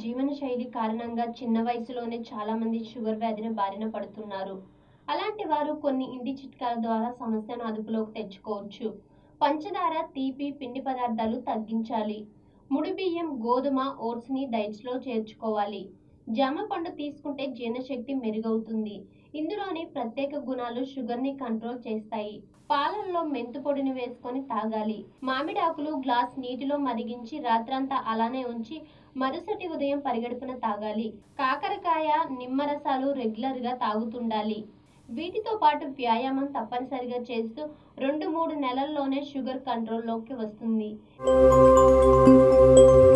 జీవనశైలి కారణంగా చిన్న వయసులోనే చాలా మంది షుగర్ వ్యాధిని బారిన పడుతున్నారు అలాంటి వారు కొన్ని ఇంటి చిట్కాల ద్వారా సమస్యను అదుపులోకి తెచ్చుకోవచ్చు పంచదార తీపి పిండి పదార్థాలు తగ్గించాలి ముడి బియ్యం గోధుమ ఓట్స్ని డైట్స్లో చేర్చుకోవాలి జామ పండు తీసుకుంటే జీర్ణశక్తి మెరుగవుతుంది ఇందులోని ప్రత్యేక గుణాలు షుగర్ని కంట్రోల్ చేస్తాయి పాలల్లో మెంతు పొడిని వేసుకొని తాగాలి మామిడి ఆకులు గ్లాస్ నీటిలో మరిగించి రాత్రంతా అలానే ఉంచి మరుసటి ఉదయం పరిగడుపున తాగాలి కాకరకాయ నిమ్మరసాలు రెగ్యులర్గా తాగుతుండాలి వీటితో పాటు వ్యాయామం తప్పనిసరిగా చేస్తూ రెండు మూడు నెలల్లోనే షుగర్ కంట్రోల్లోకి వస్తుంది